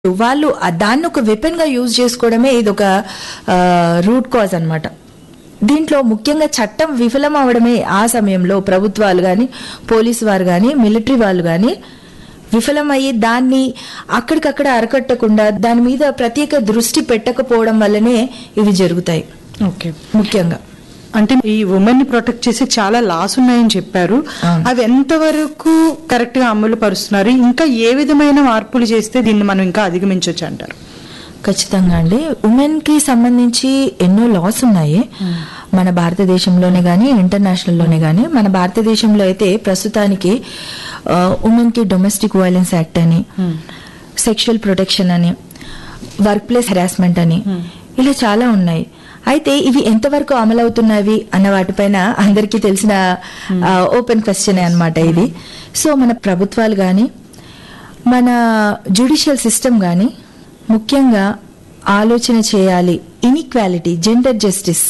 వాళ్ళు ఆ దాన్ని ఒక వెపన్ గా యూజ్ చేసుకోవడమే ఇది ఒక రూట్ కాజ్ అన్నమాట దీంట్లో ముఖ్యంగా చట్టం విఫలం అవడమే ఆ సమయంలో ప్రభుత్వాలు కానీ పోలీసు వారు కానీ మిలిటరీ వాళ్ళు కానీ విఫలమయ్యి దాన్ని అక్కడికక్కడ అరకట్టకుండా దాని మీద ప్రత్యేక దృష్టి పెట్టకపోవడం వల్లనే ఇవి జరుగుతాయి ఓకే ముఖ్యంగా అంటే ఈ ఉమెన్ ని ప్రొటెక్ట్ చేసే చాలా లాస్ ఉన్నాయని చెప్పారు అవును. అవి ఎంతవరకు కరెక్ట్ గా అమలు పరుస్తున్నారు ఇంకా ఏ విధమైన మార్పులు చేస్తే దీన్ని మనం ఇంకా అధిగమించవచ్చు అంటారు ఖచ్చితంగా అండి ఉమెన్ కి సంబంధించి ఎన్నో లాస్ ఉన్నాయి మన భారతదేశంలోనే గానీ ఇంటర్నేషనల్ లోనే గానీ మన భారతదేశంలో అయితే ప్రస్తుతానికి ఉమెన్ కి డొమెస్టిక్ వైలెన్స్ యాక్ట్ అని సెక్షువల్ ప్రొటెక్షన్ అని వర్క్ ప్లేస్ హెరాస్మెంట్ అని ఇలా చాలా ఉన్నాయి అయితే ఇవి ఎంతవరకు అమలవుతున్నవి అన్న వాటిపైన అందరికీ తెలిసిన ఓపెన్ క్వశ్చన్ అన్నమాట ఇది సో మన ప్రభుత్వాలు కానీ మన జ్యుడిషియల్ సిస్టమ్ కానీ ముఖ్యంగా ఆలోచన చేయాలి ఇన్ఈక్వాలిటీ జెండర్ జస్టిస్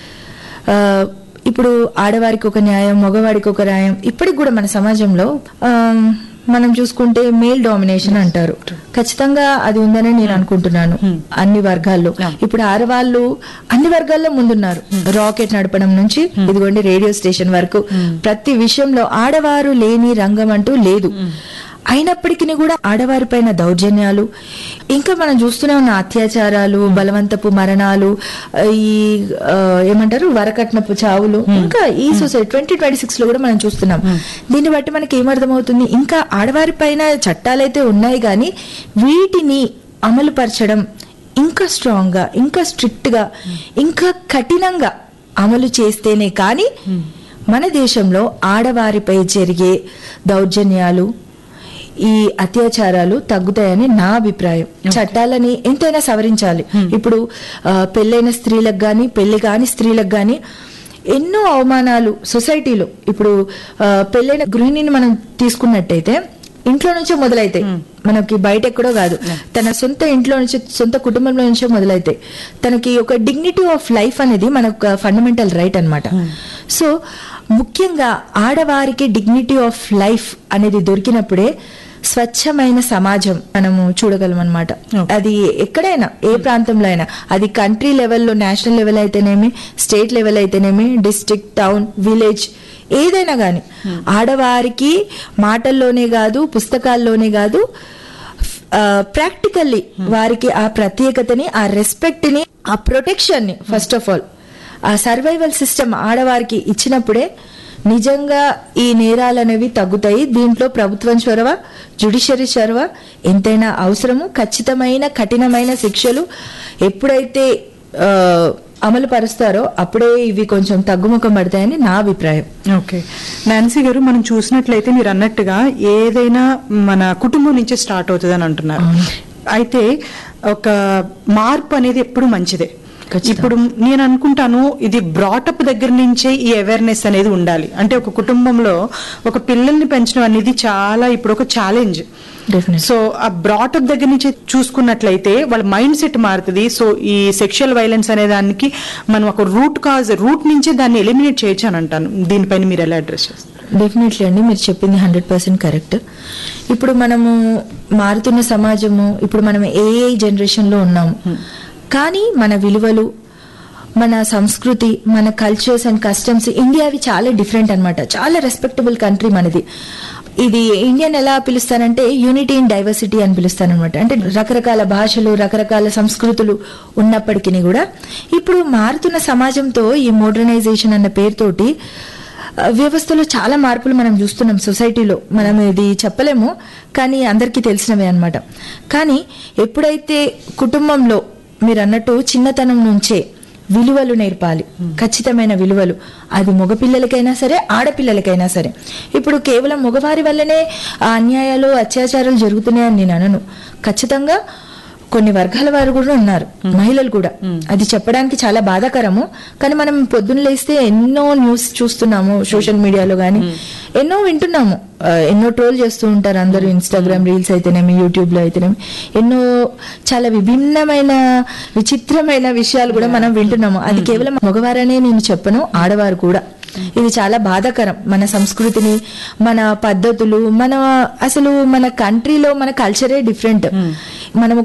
ఇప్పుడు ఆడవారికి ఒక న్యాయం మగవాడికి ఒక న్యాయం ఇప్పటికి కూడా మన సమాజంలో ఆ, మనం చూసుకుంటే మేల్ డామినేషన్ అంటారు ఖచ్చితంగా అది ఉందని నేను అనుకుంటున్నాను అన్ని వర్గాల్లో ఇప్పుడు ఆడవాళ్ళు అన్ని వర్గాల్లో ముందున్నారు రాకెట్ నడపడం నుంచి ఇదిగోండి రేడియో స్టేషన్ వరకు ప్రతి విషయంలో ఆడవారు లేని రంగం అంటూ లేదు అయినప్పటికీ కూడా ఆడవారిపైన దౌర్జన్యాలు ఇంకా మనం చూస్తూనే ఉన్న అత్యాచారాలు బలవంతపు మరణాలు ఆ, ఈ ఆ, ఏమంటారు వరకట్నపు చావులు ఇంకా ఈ సొసైటీ ట్వంటీ ట్వంటీ సిక్స్ లో కూడా మనం చూస్తున్నాం దీన్ని బట్టి మనకి ఏమర్థమవుతుంది ఇంకా ఆడవారిపైన చట్టాలైతే ఉన్నాయి కానీ వీటిని అమలు పరచడం ఇంకా స్ట్రాంగ్ గా ఇంకా స్ట్రిక్ట్ గా ఇంకా కఠినంగా అమలు చేస్తేనే కానీ మన దేశంలో ఆడవారిపై జరిగే దౌర్జన్యాలు ఈ అత్యాచారాలు తగ్గుతాయని నా అభిప్రాయం చట్టాలని ఎంతైనా సవరించాలి ఇప్పుడు ఆ, పెళ్ళైన స్త్రీలకు గాని పెళ్లి కాని స్త్రీలకు గాని ఎన్నో అవమానాలు సొసైటీలో ఇప్పుడు ఆ, పెళ్ళైన గృహిణిని మనం తీసుకున్నట్టయితే ఇంట్లో నుంచే మొదలైతాయి మనకి బయట ఎక్కడో కాదు తన సొంత ఇంట్లో నుంచి సొంత కుటుంబంలో నుంచే మొదలైతాయి తనకి ఒక డిగ్నిటీ ఆఫ్ లైఫ్ అనేది మనకు ఫండమెంటల్ రైట్ అన్నమాట సో ముఖ్యంగా ఆడవారికి డిగ్నిటీ ఆఫ్ లైఫ్ అనేది దొరికినప్పుడే స్వచ్ఛమైన సమాజం మనము చూడగలం అనమాట అది ఎక్కడైనా ఏ ప్రాంతంలో అయినా అది కంట్రీ లెవెల్లో నేషనల్ లెవెల్ అయితేనేమి స్టేట్ లెవెల్ అయితేనేమి డిస్ట్రిక్ట్ టౌన్ విలేజ్ ఏదైనా గాని ఆడవారికి మాటల్లోనే కాదు పుస్తకాల్లోనే కాదు ప్రాక్టికల్లీ వారికి ఆ ప్రత్యేకతని ఆ రెస్పెక్ట్ ని ఆ ప్రొటెక్షన్ ని ఫస్ట్ ఆఫ్ ఆల్ ఆ సర్వైవల్ సిస్టమ్ ఆడవారికి ఇచ్చినప్పుడే నిజంగా ఈ నేరాలు అనేవి తగ్గుతాయి దీంట్లో ప్రభుత్వం చొరవ జుడిషియరీ చొరవ ఎంతైనా అవసరము ఖచ్చితమైన కఠినమైన శిక్షలు ఎప్పుడైతే ఆ, అమలు పరుస్తారో అప్పుడే ఇవి కొంచెం తగ్గుముఖం పడతాయని నా అభిప్రాయం ఓకే నాన్సీ గారు మనం చూసినట్లయితే మీరు అన్నట్టుగా ఏదైనా మన కుటుంబం నుంచే స్టార్ట్ అవుతుంది అని అంటున్నారు అయితే ఒక మార్పు అనేది ఎప్పుడు మంచిదే ఖచ్చితం. ఇప్పుడు నేను అనుకుంటాను ఇది బ్రాటప్ దగ్గర నుంచే ఈ అవేర్నెస్ అనేది ఉండాలి అంటే ఒక కుటుంబంలో ఒక పిల్లల్ని పెంచడం అనేది చాలా ఇప్పుడు ఒక ఛాలెంజ్ Definitely. సో ఆ బ్రాటప్ దగ్గర నుంచి చూసుకున్నట్లయితే వాళ్ళ మైండ్ సెట్ మారుతుంది సో ఈ సెక్షువల్ వైలెన్స్ అనే దానికి మనం ఒక రూట్ కాజ్ రూట్ నుంచే దాన్ని ఎలిమినేట్ చేయొచ్చు అని అంటాను దీనిపైన మీరు ఎలా అడ్రస్ చేస్తారు డెఫినెట్లీ అండి మీరు చెప్పింది హండ్రెడ్ పర్సెంట్ కరెక్ట్ ఇప్పుడు మనము మారుతున్న సమాజము ఇప్పుడు మనం ఏఐ జనరేషన్ లో ఉన్నాము కానీ మన విలువలు మన సంస్కృతి మన కల్చర్స్ అండ్ కస్టమ్స్ ఇండియావి చాలా డిఫరెంట్ అన్నమాట చాలా రెస్పెక్టబుల్ కంట్రీ మనది ఇది ఇండియన్ ఎలా పిలుస్తానంటే యూనిటీ ఇన్ డైవర్సిటీ అని పిలుస్తానమాట అంటే రకరకాల భాషలు రకరకాల సంస్కృతులు ఉన్నప్పటికీ కూడా ఇప్పుడు మారుతున్న సమాజంతో ఈ మోడర్నైజేషన్ అన్న పేరుతోటి ఆ, వ్యవస్థలో చాలా మార్పులు మనం చూస్తున్నాం సొసైటీలో మనం ఇది చెప్పలేము కానీ అందరికీ తెలిసినవే అన్నమాట కానీ ఎప్పుడైతే కుటుంబంలో మీరు అన్నట్టు చిన్నతనం నుంచే విలువలు నేర్పాలి ఖచ్చితమైన విలువలు అది మగపిల్లలకైనా సరే ఆడపిల్లలకైనా సరే ఇప్పుడు కేవలం మగవారి వల్లనే ఆ అన్యాయాలు అత్యాచారాలు జరుగుతున్నాయని నేను అనను ఖచ్చితంగా కొన్ని వర్గాల వారు కూడా ఉన్నారు మహిళలు కూడా అది చెప్పడానికి చాలా బాధాకరము కానీ మనం పొద్దున్న లేస్తే ఎన్నో న్యూస్ చూస్తున్నాము సోషల్ మీడియాలో గానీ ఎన్నో వింటున్నాము ఆ, ఎన్నో ట్రోల్ చేస్తూ ఉంటారు అందరూ ఇన్స్టాగ్రామ్ రీల్స్ అయితేనేమి యూట్యూబ్ లో అయితేనేమి ఎన్నో చాలా విభిన్నమైన విచిత్రమైన విషయాలు కూడా మనం వింటున్నాము అది కేవలం మగవారనే నేను చెప్పను ఆడవారు కూడా ఇది చాలా బాధాకరం మన సంస్కృతిని మన పద్ధతులు మన అసలు మన కంట్రీలో మన కల్చరే డిఫరెంట్ మనం